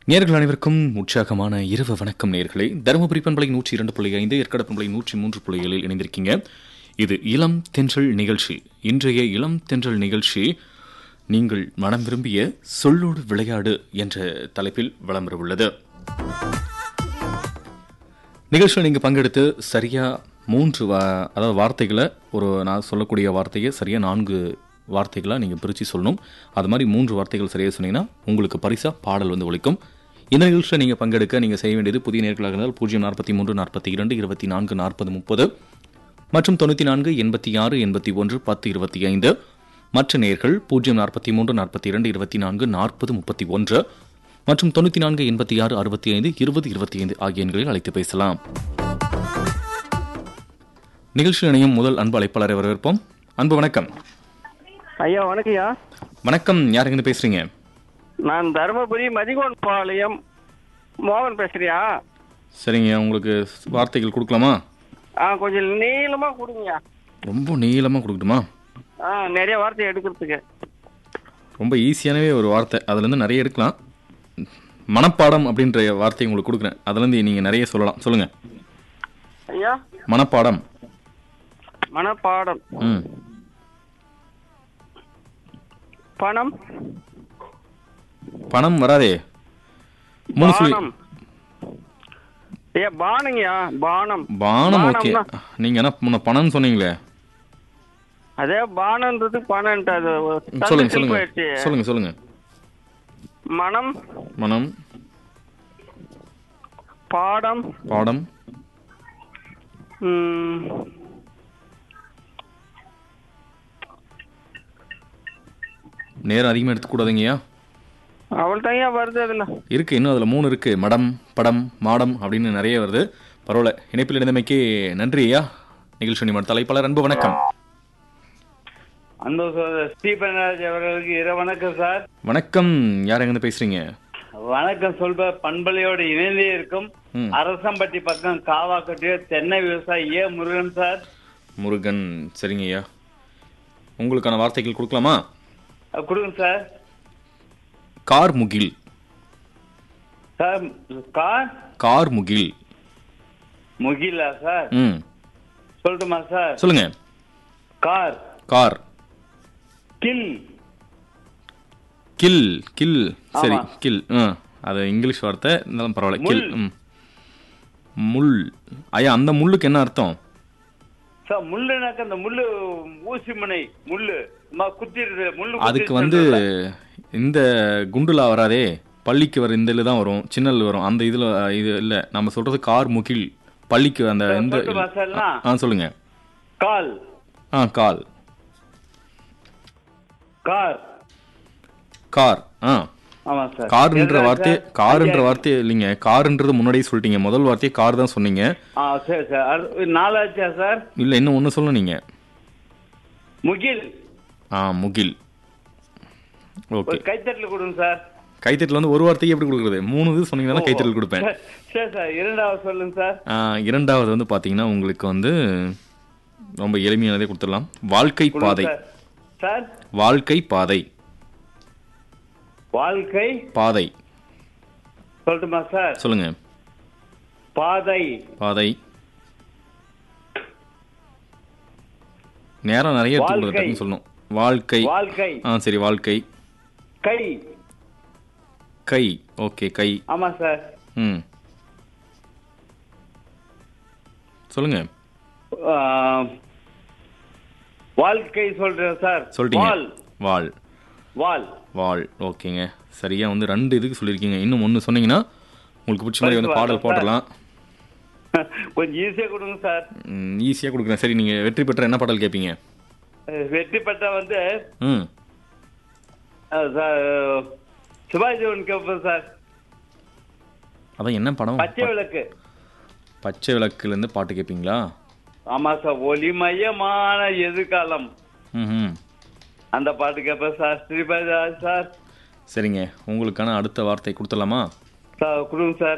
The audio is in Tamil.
நேர்கள் அனைவருக்கும் உற்சாகமான இரவு வணக்கம் நேர்களே தருமபுரி பண்பலை நூற்றி இரண்டு புள்ளி ஐந்து ஏற்காடு பண்பலை நூற்றி மூன்று புள்ளி ஏழில் இணைந்திருக்கீங்க இது இளம் தென்றல் நிகழ்ச்சி இன்றைய இளம் தென்றல் நிகழ்ச்சி நீங்கள் மனம் விரும்பிய சொல்லோடு விளையாடு என்ற தலைப்பில் வலம் வர உள்ளது நிகழ்ச்சியில் நீங்கள் பங்கெடுத்து சரியா மூன்று வா அதாவது வார்த்தைகளை ஒரு நான் சொல்லக்கூடிய வார்த்தையை சரியாக நான்கு வார்த்தைகளாக நீங்கள் பிரித்து சொல்லணும் அது மாதிரி மூன்று வார்த்தைகள் சரியாக சொன்னீங்கன்னா உங்களுக்கு பரிசாக பாடல் வந்து ஒழிக்கும் இந்த நிகழ்ச்சியில் நீங்கள் பங்கெடுக்க நீங்கள் செய்ய வேண்டியது புதிய நேர்களாக இருந்தால் பூஜ்ஜியம் நாற்பத்தி மூன்று நாற்பத்தி இரண்டு இருபத்தி நான்கு நாற்பது முப்பது மற்றும் தொண்ணூற்றி நான்கு எண்பத்தி ஆறு எண்பத்தி ஒன்று பத்து இருபத்தி ஐந்து மற்ற நேர்கள் பூஜ்ஜியம் நாற்பத்தி மூன்று நாற்பத்தி இரண்டு இருபத்தி நான்கு நாற்பது முப்பத்தி ஒன்று மற்றும் தொண்ணூற்றி நான்கு எண்பத்தி ஆறு அறுபத்தி ஐந்து இருபது இருபத்தி ஐந்து ஆகிய எண்களில் அழைத்து பேசலாம் நிகழ்ச்சியில் இணையும் முதல் அன்பு அழைப்பாளரை வரவேற்போம் அன்பு வணக்கம் ஐயா வணக்கம்யா வணக்கம் யார் எங்கிருந்து பேசுறீங்க நான் தருமபுரி மதிகோன் பாளையம் மோகன் பேசுறியா சரிங்க உங்களுக்கு வார்த்தைகள் கொடுக்கலாமா ஆ கொஞ்சம் நீளமா கொடுங்கய்யா ரொம்ப நீளமாக கொடுக்கட்டுமா ஆ நிறைய வார்த்தை எடுக்கிறதுக்கு ரொம்ப ஈஸியானவே ஒரு வார்த்தை அதுலேருந்து நிறைய எடுக்கலாம் மனப்பாடம் அப்படின்ற வார்த்தையை உங்களுக்கு கொடுக்குறேன் அதுலேருந்து நீங்கள் நிறைய சொல்லலாம் சொல்லுங்கள் ஐயா மனப்பாடம் மனப்பாடம் ம் பணம் பணம் வராதே மூணு சொல்லி பானம் ஐயா பானங்கய்யா பானம் பானம் ஓகே பானம்னா- நீங்கள் என்ன முன்ன பணம்னு சொன்னீங்களே அதே பானன்றது பணன்ட்டு அது ஒரு தள்ளி சொல்லுங்க திருப்பி சொல்லுங்க ஆயிடுச்சு. சொல்லுங்க சொல்லுங்க மனம் மனம் பாடம் பாடம் ம், நேரம் அதிகமாக எடுத்துக்கூடாதுங்கய்யா அவள்தாங்கய்யா வருது அதுல இருக்கு இன்னும் அதில் மூணு இருக்கு மடம் படம் மாடம் அப்படின்னு நிறைய வருது பரவாயில்ல இணைப்பில் இருந்தமைக்கு நன்றி ஐயா நிகழ்ச்சி நிமிடம் தலைப்பாளர் அன்பு வணக்கம் அன்பு சகோதரர் ஸ்ரீபன்ராஜ் அவர்களுக்கு இர வணக்கம் சார் வணக்கம் யார் எங்கேருந்து பேசுறீங்க வணக்கம் சொல்ப பண்பலையோடு இணைந்தே இருக்கும் ம். அரசம்பட்டி பக்கம் காவாக்கட்டிய தென்னை விவசாயி ஏ முருகன் சார் முருகன் சரிங்க ஐயா உங்களுக்கான வார்த்தைகள் கொடுக்கலாமா அஹ் கொடுங்க சார் கார் முகில் சார் கார் கார் முகில் முகிலா சார் ம் சொல்லட்டுமா சார் சொல்லுங்க கார் கார் கில் கில் கில் சரி ஆமா. கில் ஆ அது இங்கிலீஷ் வார்த்தை இருந்தாலும் பரவாயில்ல கில் முள். ம் முள் ஐயா அந்த முள்ளுக்கு என்ன அர்த்தம் சார் முள்ளுனாக்க அந்த முள்ளு ஊசி முனை முள்ளு சும்மா குத்திடுது முள்ளு அதுக்கு குத்திடுது வந்து சொல்றேன். இந்த குண்டுலா வராதே பள்ளிக்கு வர இந்த இதில் தான் வரும் சின்னல் வரும் அந்த இதில் இது இல்லை நம்ம சொல்றது கார் முகில் பள்ளிக்கு அந்த சார், இந்த சொல்லட்டுமா சார் நான்? ஆ சொல்லுங்க கால் ஆ கால் கார் கார் ஆ ஆமா சார் கார்ன்ற என்ன வார்த்தை சார்? காருன்ற ஐயா, வார்த்தை இல்லைங்க காருன்றது முன்னாடியே சொல்லிட்டீங்க முதல் வார்த்தையே கார் தான் சொன்னீங்க ஆ சரி சார் அது நாலாச்சா சார் இல்லை இன்னும் ஒன்று சொல்ல நீங்க முகில் ஆ முகில் ஓகே ஒரு கைத்தட்டல் கொடுங்க சார் கைத்தட்டில் வந்து ஒரு வார்த்தைக்கு எப்படி கொடுக்குறது மூணு இது சொன்னீங்கன்னா கைத்தட்டல் கொடுப்பேன் சரி, சரி சார் இரண்டாவது சொல்லுங்க சார் ஆ, இரண்டாவது வந்து பார்த்தீங்கன்னா உங்களுக்கு வந்து ரொம்ப எளிமையானதே கொடுத்துடலாம் வாழ்க்கை கொடுங்க பாதை சார். சார் வாழ்க்கை பாதை வாழ்க்கை பாதை சொல்லட்டுமா சார் சொல்லுங்க பாதை பாதை நேரம் நிறைய எடுத்துக்கொள்ளுங்க வாழ்க்கை. டக்குன்னு சொல்லணும் வாழ்க்கை வாழ்க்கை ஆ சரி வாழ்க்கை கை கை ஓகே கை ஆமா சார் ம் சொல்லுங்க ஆ, வாழ்க்கை சொல்றேன் சார் சொல்லிட்டீங்க வால் வாள் வால் வாள் ஓகேங்க சரியா வந்து ரெண்டு இதுக்கு சொல்லியிருக்கீங்க இன்னும் ஒன்று சொன்னீங்கன்னா உங்களுக்கு பிடிச்ச மாதிரி வந்து பாடல் போட்டுடலாம் கொஞ்சம் ஈஸியா கொடுங்க சார் ஈஸியாக கொடுக்குறேன் சரி நீங்கள் வெற்றி பெற்ற என்ன பாடல் கேட்பீங்க வெற்றி பெற்றா வந்து ம் ஆ, சார் சிவாஜி ஒன்று கேட்போம் சார் அதான் என்ன படம் பச்சை விளக்கு பச்சை விளக்குலேருந்து பாட்டு கேட்பீங்களா ஆமா சார் ஒளிமயமான எதிர்காலம் ம் ம் அந்த பாட்டு கேட்பேன் சார் ஸ்ரீபாஜா சார் சரிங்க உங்களுக்கான அடுத்த வார்த்தை கொடுத்துடலாமா சார் கொடுங்க சார்